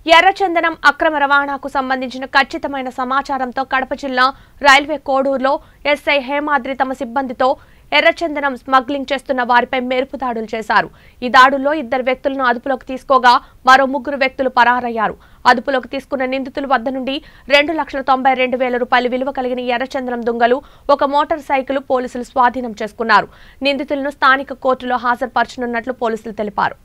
ఎర్రచందనం అక్రమ రవాణాకు సంబంధించిన ఖచ్చితమైన సమాచారంతో కడప జిల్లా రైల్వే కోడూరులో ఎస్ఐ హేమాద్రి తమ సిబ్బందితో ఎర్రచందనం స్మగ్లింగ్ చేస్తున్న వారిపై మెరుపు దాడులు చేశారు ఈ దాడుల్లో ఇద్దరు వ్యక్తులను అదుపులోకి తీసుకోగా మరో ముగ్గురు వ్యక్తులు పరారయ్యారు అదుపులోకి తీసుకున్న నిందితుల వద్ద నుండి రెండు లక్షల తొంభై రెండు వేల రూపాయల విలువ కలిగిన ఎర్రచందనం దుంగలు ఒక మోటార్ సైకిల్ పోలీసులు స్వాధీనం చేసుకున్నారు నిందితులను స్థానిక కోర్టులో హాజరుపరచనున్నట్లు పోలీసులు తెలిపారు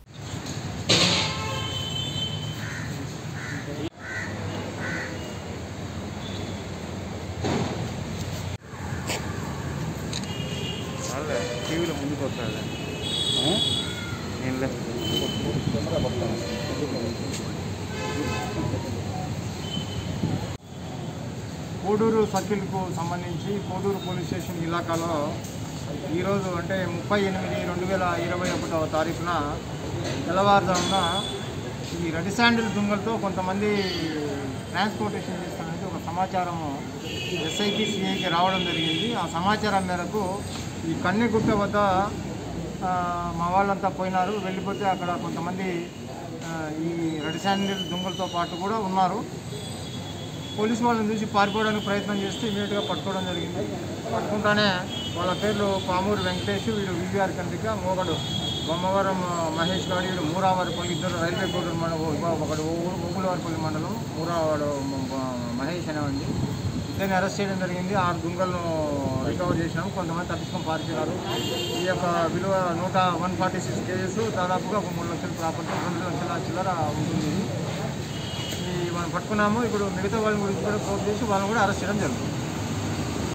వాళ్ళే టీవీలో ముందుకు వస్తాడు నేను లేదు కోడూరు సర్కిల్కు సంబంధించి కోడూరు పోలీస్ స్టేషన్ ఇలాకాలో ఈరోజు అంటే ముప్పై ఎనిమిది రెండు వేల ఇరవై ఒకటవ తారీఖున తెల్లవారుజామున ఈ రెడ్ శాండిల్ దుంగలతో కొంతమంది ట్రాన్స్పోర్టేషన్ చేస్తానని ఒక సమాచారం ఎస్ఐకి సిఐకి రావడం జరిగింది ఆ సమాచారం మేరకు ఈ కన్నెగుట్ట వద్ద ఆ, మా వాళ్ళంతా పోయినారు వెళ్ళిపోతే అక్కడ కొంతమంది ఆ, ఈ రెడ్ శాండిల్ దుంగలతో పాటు కూడా ఉన్నారు పోలీసు వాళ్ళని చూసి పారిపోవడానికి ప్రయత్నం చేస్తే ఇమీడియట్గా పట్టుకోవడం జరిగింది పట్టుకుంటానే వాళ్ళ పేర్లు పామూరు వెంకటేష్ వీడు వివిఆర్ కండ్రిక మోగడు బొమ్మవరం ఆ, మహేష్ గారు వీడు మూరావారిపల్లి ఇద్దరు రైల్వే కోడూరు మండలం ఒకడు ఊగులవారిపల్లి మండలం మూరావాడు మ- మహేష్ అనేవాడిని ఇద్దరిని అరెస్ట్ చేయడం జరిగింది ఆరు దుంగలను రికవర్ చేసినాము కొంతమంది తప్పించుకొని పారిపోయారు ఈ యొక్క విలువ నూట వన్ ఫార్టీ సిక్స్ కేజెస్ దాదాపుగా ఒక మూడు లక్షల ప్రాపర్టీ రెండు లక్షల చిల్లర ఉంటుంది ఈ మనం పట్టుకున్నాము ఇప్పుడు మిగతా వాళ్ళని గురించి కూడా ప్రోవ్ చేసి వాళ్ళని కూడా అరెస్ట్ చేయడం జరుగుతుంది